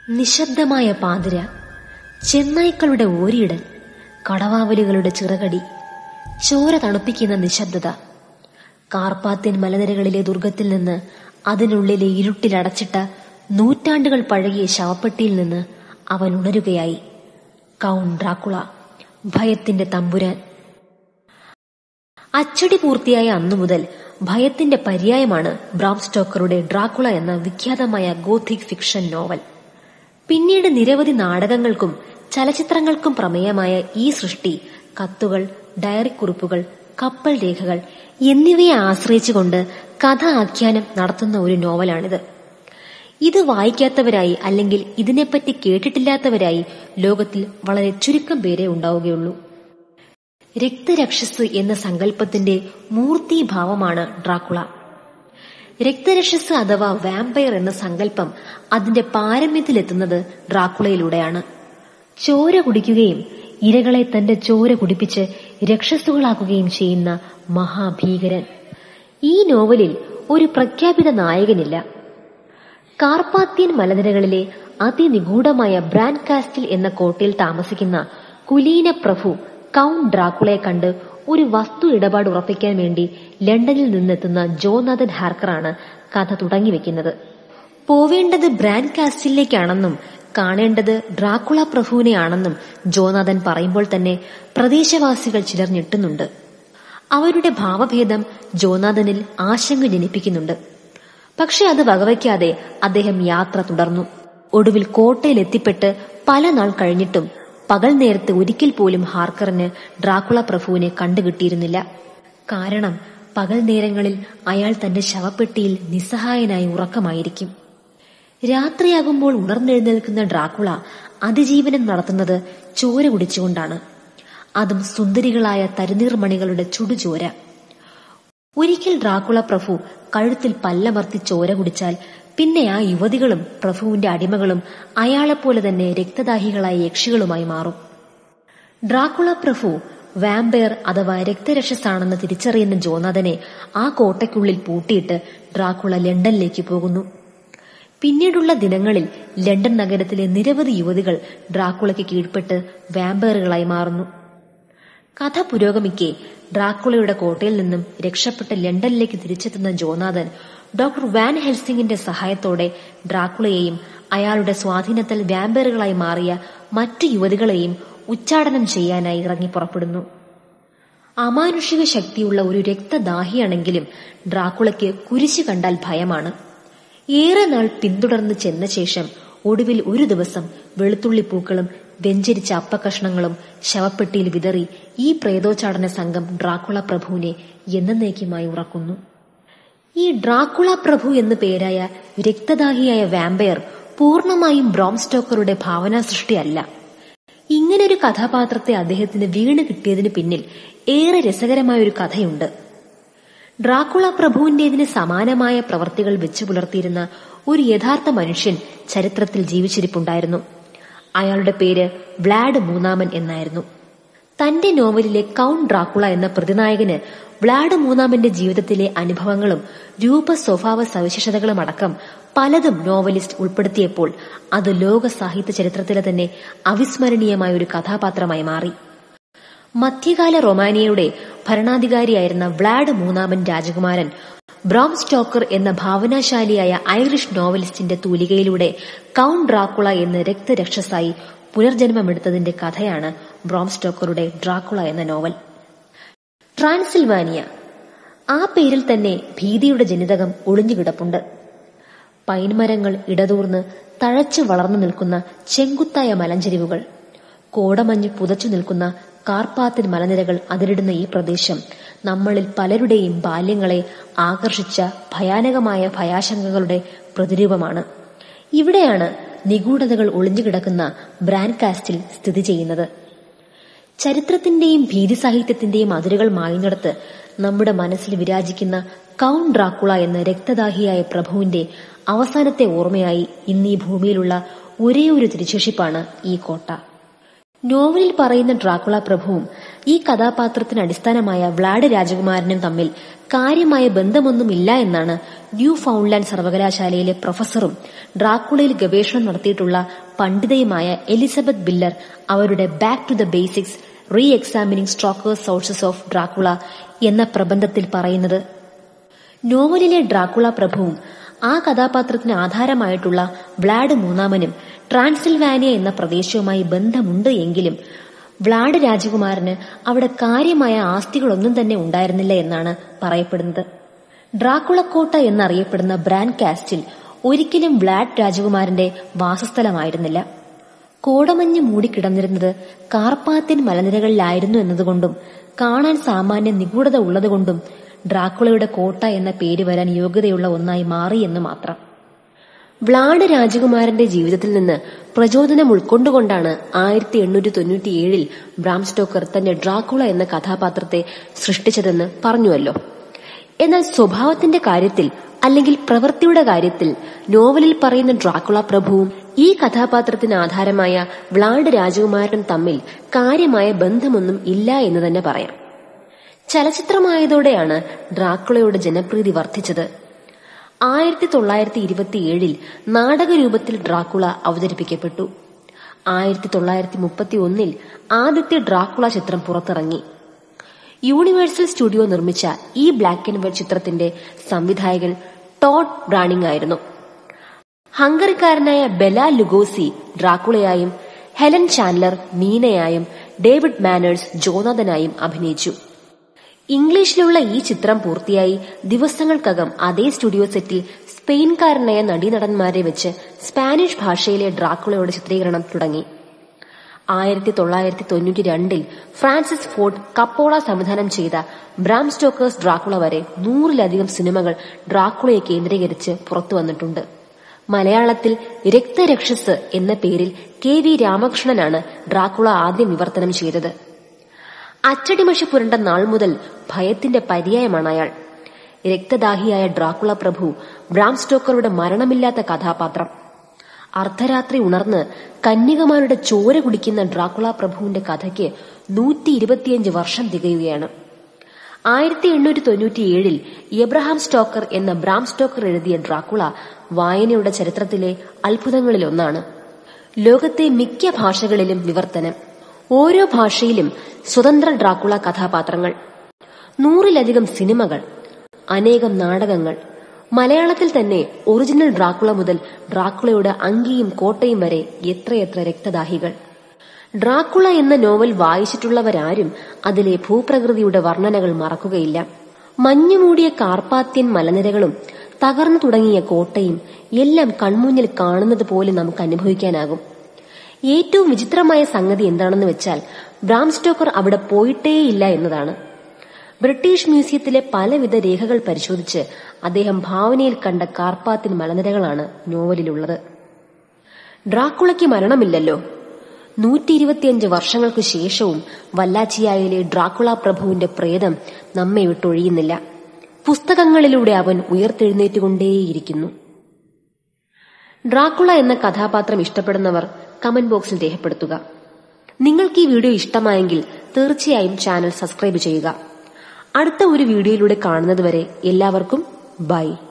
നിശബ്ദമായ പാതിര ചെന്നായ്ക്കളുടെ ഓരിയിടൽ കടവാവലുകളുടെ ചിറകടി ചോര തണുപ്പിക്കുന്ന നിശബ്ദത കാർപ്പാത്യൻ മലനിരകളിലെ ദുർഗത്തിൽ നിന്ന് അതിനുള്ളിലെ ഇരുട്ടിലടച്ചിട്ട നൂറ്റാണ്ടുകൾ പഴകിയ ശവപ്പെട്ടിയിൽ നിന്ന് അവൻ ഉണരുകയായി കൗൺ ഡ്രാക്കുള ഭയത്തിന്റെ തമ്പുരാൻ അച്ചടി പൂർത്തിയായ അന്നു മുതൽ ഭയത്തിന്റെ പര്യായമാണ് ബ്രാം സ്റ്റോക്കറുടെ ഡ്രാക്കുള എന്ന വിഖ്യാതമായ ഗോഥിക് ഫിക്ഷൻ നോവൽ പിന്നീട് നിരവധി നാടകങ്ങൾക്കും ചലച്ചിത്രങ്ങൾക്കും പ്രമേയമായ ഈ സൃഷ്ടി കത്തുകൾ ഡയറി കുറിപ്പുകൾ കപ്പൽ രേഖകൾ എന്നിവയെ ആശ്രയിച്ചുകൊണ്ട് കഥ ആഖ്യാനം നടത്തുന്ന ഒരു നോവലാണിത് ഇത് വായിക്കാത്തവരായി അല്ലെങ്കിൽ ഇതിനെപ്പറ്റി കേട്ടിട്ടില്ലാത്തവരായി ലോകത്തിൽ വളരെ ചുരുക്കം പേരെ ഉണ്ടാവുകയുള്ളൂ രക്തരക്ഷസ് എന്ന സങ്കല്പത്തിന്റെ മൂർത്തീഭാവമാണ് ഡ്രാക്കുള രക്തരക്ഷസ് അഥവാ വാമ്പയർ എന്ന സങ്കല്പം അതിന്റെ പാരമ്യത്തിലെത്തുന്നത് ഡ്രാക്കുളയിലൂടെയാണ് ചോര കുടിക്കുകയും ഇരകളെ തന്റെ ചോര കുടിപ്പിച്ച് രക്ഷസുകളാക്കുകയും ചെയ്യുന്ന മഹാഭീകരൻ ഈ നോവലിൽ ഒരു പ്രഖ്യാപിത നായകനില്ല കാർപ്പാത്യൻ മലനിരകളിലെ അതിനിഗൂഢമായ ബ്രാൻഡ് കാസ്റ്റിൽ എന്ന കോട്ടയിൽ താമസിക്കുന്ന കുലീന പ്രഭു കൗണ്ട് ഡ്രാക്കുളയെ കണ്ട് ഒരു വസ്തു ഇടപാട് ഉറപ്പിക്കാൻ വേണ്ടി ലണ്ടനിൽ നിന്നെത്തുന്ന ജോനാഥൻ ഹാർക്കറാണ് കഥ തുടങ്ങിവെക്കുന്നത് പോവേണ്ടത് ബ്രാൻഡ് കാസ്റ്റിലേക്കാണെന്നും കാണേണ്ടത് ഡ്രാക്കുള പ്രഭുവിനെയാണെന്നും ജോനാഥൻ പറയുമ്പോൾ തന്നെ പ്രദേശവാസികൾ ചിലർ ഞെട്ടുന്നുണ്ട് അവരുടെ ഭാവഭേദം ജോനാഥനിൽ ആശങ്ക ജനിപ്പിക്കുന്നുണ്ട് പക്ഷെ അത് വകവയ്ക്കാതെ അദ്ദേഹം യാത്ര തുടർന്നു ഒടുവിൽ കോട്ടയിൽ എത്തിപ്പെട്ട് പല നാൾ കഴിഞ്ഞിട്ടും പകൽ നേരത്ത് ഒരിക്കൽ പോലും ഹാർക്കറിന് ഡ്രാക്കുള പ്രഭുവിനെ കണ്ടുകിട്ടിയിരുന്നില്ല കാരണം പകൽ നേരങ്ങളിൽ അയാൾ തന്റെ ശവപ്പെട്ടിയിൽ നിസ്സഹായനായി ഉറക്കമായിരിക്കും രാത്രിയാകുമ്പോൾ ഉണർന്നെഴുന്നേൽക്കുന്ന ഡ്രാക്കുള അതിജീവനം നടത്തുന്നത് ചോര കുടിച്ചുകൊണ്ടാണ് അതും സുന്ദരികളായ തരുനീർമണികളുടെ ചുടുചോര ഒരിക്കൽ ഡ്രാക്കുള പ്രഭു കഴുത്തിൽ പല്ലമർത്തി ചോര കുടിച്ചാൽ പിന്നെ ആ യുവതികളും പ്രഭുവിന്റെ അടിമകളും അയാളെപ്പോലെ തന്നെ രക്തദാഹികളായ യക്ഷികളുമായി മാറും ഡ്രാക്കുള പ്രഭു വാമ്പയർ അഥവാ രക്തരക്ഷസാണെന്ന് തിരിച്ചറിയുന്ന ജോനാഥനെ ആ കോട്ടയ്ക്കുള്ളിൽ പൂട്ടിയിട്ട് ഡ്രാക്കുള ലണ്ടനിലേക്ക് പോകുന്നു പിന്നീടുള്ള ദിനങ്ങളിൽ ലണ്ടൻ നഗരത്തിലെ നിരവധി യുവതികൾ ഡ്രാക്കുളയ്ക്ക് കീഴ്പ്പെട്ട് വാമ്പയറുകളായി മാറുന്നു കഥ പുരോഗമിക്കെ ഡ്രാക്കുളയുടെ കോട്ടയിൽ നിന്നും രക്ഷപ്പെട്ട് ലണ്ടനിലേക്ക് തിരിച്ചെത്തുന്ന ജോനാഥൻ ഡോക്ടർ വാൻ ഹെൽസിംഗിന്റെ സഹായത്തോടെ ഡ്രാക്കുളയെയും അയാളുടെ സ്വാധീനത്തിൽ വാമ്പയറുകളായി മാറിയ മറ്റു യുവതികളെയും ഉച്ചാടനം ചെയ്യാനായി ഇറങ്ങി പുറപ്പെടുന്നു അമാനുഷിക ശക്തിയുള്ള ഒരു രക്തദാഹിയാണെങ്കിലും ഡ്രാക്കുളയ്ക്ക് കുരിശ് കണ്ടാൽ ഭയമാണ് ഏറെ നാൾ പിന്തുടർന്ന് ചെന്ന ശേഷം ഒടുവിൽ ഒരു ദിവസം വെളുത്തുള്ളി പൂക്കളും വെഞ്ചരിച്ച അപ്പകഷ്ണങ്ങളും ശവപ്പെട്ടിയിൽ വിതറി ഈ പ്രേതോച്ചാടന സംഘം ഡ്രാക്കുള പ്രഭുവിനെ എന്നേക്കുമായി ഉറക്കുന്നു ഈ ഡ്രാക്കുള പ്രഭു എന്നു പേരായ രക്തദാഹിയായ വാമ്പയർ പൂർണ്ണമായും ബ്രോം സ്റ്റോക്കറുടെ ഭാവനാ സൃഷ്ടിയല്ല ഇങ്ങനൊരു കഥാപാത്രത്തെ അദ്ദേഹത്തിന് വീണ് കിട്ടിയതിന് പിന്നിൽ ഏറെ രസകരമായ ഒരു കഥയുണ്ട് ഡ്രാക്കുള പ്രഭുവിന്റേതിന് സമാനമായ പ്രവർത്തികൾ വെച്ചു പുലർത്തിയിരുന്ന ഒരു യഥാർത്ഥ മനുഷ്യൻ ചരിത്രത്തിൽ ജീവിച്ചിരിപ്പുണ്ടായിരുന്നു അയാളുടെ പേര് വ്ലാഡ് മൂന്നാമൻ എന്നായിരുന്നു തന്റെ നോവലിലെ കൗണ്ട് ഡ്രാക്കുള എന്ന പ്രതിനായകന് വ്ലാഡ് മൂന്നാമന്റെ ജീവിതത്തിലെ അനുഭവങ്ങളും രൂപ സ്വഭാവ സവിശേഷതകളും അടക്കം പലതും നോവലിസ്റ്റ് ഉൾപ്പെടുത്തിയപ്പോൾ അത് ലോക സാഹിത്യ ചരിത്രത്തിലെ തന്നെ അവിസ്മരണീയമായ ഒരു കഥാപാത്രമായി മാറി മധ്യകാല റൊമാനിയയുടെ ഭരണാധികാരിയായിരുന്ന വ്ലാഡ് മൂന്നാമൻ രാജകുമാരൻ ബ്രോം സ്റ്റോക്കർ എന്ന ഭാവനാശാലിയായ ഐറിഷ് നോവലിസ്റ്റിന്റെ തൂലികയിലൂടെ കൗണ്ട് ഡ്രാക്കുള എന്ന രക്തരക്ഷസായി പുനർജന്മമെടുത്തതിന്റെ കഥയാണ് ബ്രോം സ്റ്റോക്കറുടെ ഡ്രാക്കുള എന്ന നോവൽ ട്രാൻസിൽവാനിയ ആ പേരിൽ തന്നെ ഭീതിയുടെ ജനിതകം ഒളിഞ്ഞുകിടപ്പുണ്ട് പൈൻമരങ്ങൾ ഇടതൂർന്ന് തഴച്ചു വളർന്നു നിൽക്കുന്ന ചെങ്കുത്തായ മലഞ്ചെരിവുകൾ കോടമഞ്ഞ് പുതച്ചു നിൽക്കുന്ന കാർപ്പാത്തിൻ മലനിരകൾ അതിരിടുന്ന ഈ പ്രദേശം നമ്മളിൽ പലരുടെയും ബാല്യങ്ങളെ ആകർഷിച്ച ഭയാനകമായ ഭയാശങ്കകളുടെ പ്രതിരൂപമാണ് ഇവിടെയാണ് നിഗൂഢതകൾ ഒളിഞ്ഞുകിടക്കുന്ന ബ്രാൻഡ് കാസ്റ്റിൽ സ്ഥിതി ചെയ്യുന്നത് ചരിത്രത്തിന്റെയും ഭീതി സാഹിത്യത്തിന്റെയും അതിരുകൾ മായുന്നിടത്ത് നമ്മുടെ മനസ്സിൽ വിരാജിക്കുന്ന കൗണ്ട് ഡ്രാക്കുള എന്ന രക്തദാഹിയായ പ്രഭുവിന്റെ അവസാനത്തെ ഓർമ്മയായി ഇന്ന് ഈ ഭൂമിയിലുള്ള ഒരേ ഒരു തിരിശേഷിപ്പാണ് ഈ കോട്ട നോവലിൽ പറയുന്ന ഡ്രാക്കുള പ്രഭുവും ഈ കഥാപാത്രത്തിന് അടിസ്ഥാനമായ വ്ലാഡ് രാജകുമാരനും തമ്മിൽ കാര്യമായ ബന്ധമൊന്നുമില്ല എന്നാണ് ന്യൂ ഫൗണ്ട്ലാൻഡ് സർവകലാശാലയിലെ പ്രൊഫസറും ഡ്രാക്കുളയിൽ ഗവേഷണം നടത്തിയിട്ടുള്ള പണ്ഡിതയുമായ എലിസബത്ത് ബില്ലർ അവരുടെ back to the basics re examining Stoker's sources of Dracula എന്ന പ്രബന്ധത്തിൽ പറയുന്നത് നോവലിലെ ഡ്രാക്കുള പ്രഭുവും ആ കഥാപാത്രത്തിന് ആധാരമായിട്ടുള്ള വ്ലാഡ് മൂന്നാമനും ട്രാൻസിൽവാനിയ എന്ന പ്രദേശവുമായി ബന്ധമുണ്ട് എങ്കിലും വ്ലാഡ് രാജകുമാരന് അവിടെ കാര്യമായ ആസ്തികളൊന്നും തന്നെ ഉണ്ടായിരുന്നില്ല എന്നാണ് പറയപ്പെടുന്നത് ഡ്രാക്കുളക്കോട്ട എന്നറിയപ്പെടുന്ന ബ്രാൻഡ് കാസ്റ്റിൽ ഒരിക്കലും വ്ലാഡ് രാജകുമാരന്റെ വാസസ്ഥലമായിരുന്നില്ല കോടമഞ്ഞ് മൂടിക്കിടന്നിരുന്നത് കാർപ്പാത്യൻ മലനിരകളിലായിരുന്നു എന്നതുകൊണ്ടും കാണാൻ സാമാന്യ നിഗൂഢത ഉള്ളതുകൊണ്ടും ഡ്രാക്കുളയുടെ കോട്ട എന്ന പേര് വരാൻ യോഗ്യതയുള്ള ഒന്നായി മാറി എന്ന് മാത്രം വ്ലാഡ് രാജകുമാരന്റെ ജീവിതത്തിൽ നിന്ന് പ്രചോദനം ഉൾക്കൊണ്ടുകൊണ്ടാണ് ആയിരത്തി എണ്ണൂറ്റി തൊണ്ണൂറ്റിയേഴിൽ ബ്രാം സ്റ്റോക്കർ തന്റെ ഡ്രാക്കുള എന്ന കഥാപാത്രത്തെ സൃഷ്ടിച്ചതെന്ന് പറഞ്ഞുവല്ലോ എന്നാൽ സ്വഭാവത്തിന്റെ കാര്യത്തിൽ അല്ലെങ്കിൽ പ്രവൃത്തിയുടെ കാര്യത്തിൽ നോവലിൽ പറയുന്ന ഡ്രാക്കുള പ്രഭുവും ഈ കഥാപാത്രത്തിന് ആധാരമായ വ്ലാഡ് രാജകുമാരനും തമ്മിൽ കാര്യമായ ബന്ധമൊന്നും ഇല്ല എന്ന് തന്നെ പറയാം ചലച്ചിത്രമായതോടെയാണ് ഡ്രാക്കുളയുടെ ജനപ്രീതി വർദ്ധിച്ചത് ആയിരത്തി തൊള്ളായിരത്തി ഇരുപത്തിയേഴിൽ നാടകരൂപത്തിൽ ഡ്രാക്കുള അവതരിപ്പിക്കപ്പെട്ടു ആയിരത്തി തൊള്ളായിരത്തി മുപ്പത്തി ഒന്നിൽ ആദ്യത്തെ ഡ്രാക്കുള ചിത്രം പുറത്തിറങ്ങി യൂണിവേഴ്സൽ സ്റ്റുഡിയോ നിർമ്മിച്ച ഈ ബ്ലാക്ക് ആൻഡ് വൈറ്റ് ചിത്രത്തിന്റെ സംവിധായകൻ ടോഡ് ബ്രാണിംഗ് ആയിരുന്നു ഹംഗറിക്കാരനായ ബെല ലുഗോസി ഡ്രാക്കുളയായും ഹെലൻ ചാൻലർ മീനയായും ഡേവിഡ് മാനേഴ്സ് ജോനാഥനായും അഭിനയിച്ചു ഇംഗ്ലീഷിലുള്ള ഈ ചിത്രം പൂർത്തിയായി ദിവസങ്ങൾക്കകം അതേ സ്റ്റുഡിയോ സെറ്റിൽ സ്പെയിൻകാരനായ നടീനടന്മാരെ വെച്ച് സ്പാനിഷ് ഭാഷയിലെ ഡ്രാക്കുളയുടെ ചിത്രീകരണം തുടങ്ങി ആയിരത്തി തൊള്ളായിരത്തി തൊണ്ണൂറ്റി രണ്ടിൽ ഫ്രാൻസിസ് ഫോർഡ് കപ്പോള സംവിധാനം ചെയ്ത ബ്രാം സ്റ്റോക്കേഴ്സ് ഡ്രാക്കുള വരെ നൂറിലധികം സിനിമകൾ ഡ്രാക്കുളയെ കേന്ദ്രീകരിച്ച് പുറത്തു വന്നിട്ടുണ്ട് മലയാളത്തിൽ രക്തരക്ഷസ് എന്ന പേരിൽ കെ വി രാമകൃഷ്ണനാണ് ഡ്രാക്കുള ആദ്യം വിവർത്തനം ചെയ്തത് അച്ചടിമഷി പുരണ്ട നാൾ മുതൽ ഭയത്തിന്റെ പര്യായമാണ് അയാൾ രക്തദാഹിയായ ഡ്രാക്കുള പ്രഭു ബ്രാം സ്റ്റോക്കറുടെ മരണമില്ലാത്ത കഥാപാത്രം അർദ്ധരാത്രി ഉണർന്ന് കന്യകമാരുടെ ചോര കുടിക്കുന്ന ഡ്രാക്കുള പ്രഭുവിന്റെ കഥയ്ക്ക് നൂറ്റി ഇരുപത്തിയഞ്ച് വർഷം തികയുകയാണ് ആയിരത്തി എണ്ണൂറ്റി തൊണ്ണൂറ്റിയേഴിൽ എബ്രഹാം സ്റ്റോക്കർ എന്ന ബ്രാം സ്റ്റോക്കർ എഴുതിയ ഡ്രാക്കുള വായനയുടെ ചരിത്രത്തിലെ അത്ഭുതങ്ങളിലൊന്നാണ് ലോകത്തെ മിക്ക ഭാഷകളിലും വിവർത്തനം ഓരോ ഭാഷയിലും സ്വതന്ത്ര ഡ്രാക്കുള കഥാപാത്രങ്ങൾ നൂറിലധികം സിനിമകൾ അനേകം നാടകങ്ങൾ മലയാളത്തിൽ തന്നെ ഒറിജിനൽ ഡ്രാക്കുള മുതൽ ഡ്രാക്കുളയുടെ അങ്കിയും കോട്ടയും വരെ എത്രയെത്ര രക്തദാഹികൾ ഡ്രാക്കുള എന്ന നോവൽ വായിച്ചിട്ടുള്ളവരാരും അതിലെ ഭൂപ്രകൃതിയുടെ വർണ്ണനകൾ മറക്കുകയില്ല മഞ്ഞുമൂടിയ കാർപ്പാത്യൻ മലനിരകളും തകർന്നു തുടങ്ങിയ കോട്ടയും എല്ലാം കൺമുന്നിൽ കാണുന്നത് പോലെ നമുക്ക് അനുഭവിക്കാനാകും ഏറ്റവും വിചിത്രമായ സംഗതി എന്താണെന്ന് വെച്ചാൽ ബ്രാം സ്റ്റോക്കർ അവിടെ പോയിട്ടേയില്ല എന്നതാണ് ബ്രിട്ടീഷ് മ്യൂസിയത്തിലെ പലവിധ രേഖകൾ പരിശോധിച്ച് അദ്ദേഹം ഭാവനയിൽ കണ്ട കാർപ്പാത്തിൻ മലനിരകളാണ് നോവലിലുള്ളത് ഡ്രാക്കുളയ്ക്ക് മരണമില്ലല്ലോ നൂറ്റി ഇരുപത്തിയഞ്ച് വർഷങ്ങൾക്ക് ശേഷവും വല്ലാച്ചിയായിലെ ഡ്രാക്കുള പ്രഭുവിന്റെ പ്രേതം നമ്മെ വിട്ടൊഴിയുന്നില്ല പുസ്തകങ്ങളിലൂടെ അവൻ ഉയർത്തെഴുന്നേറ്റുകൊണ്ടേയിരിക്കുന്നു ഡ്രാക്കുള എന്ന കഥാപാത്രം ഇഷ്ടപ്പെടുന്നവർ കമന്റ് ബോക്സിൽ രേഖപ്പെടുത്തുക നിങ്ങൾക്ക് ഈ വീഡിയോ ഇഷ്ടമായെങ്കിൽ തീർച്ചയായും ചാനൽ സബ്സ്ക്രൈബ് ചെയ്യുക അടുത്ത ഒരു വീഡിയോയിലൂടെ കാണുന്നതുവരെ എല്ലാവർക്കും ബൈ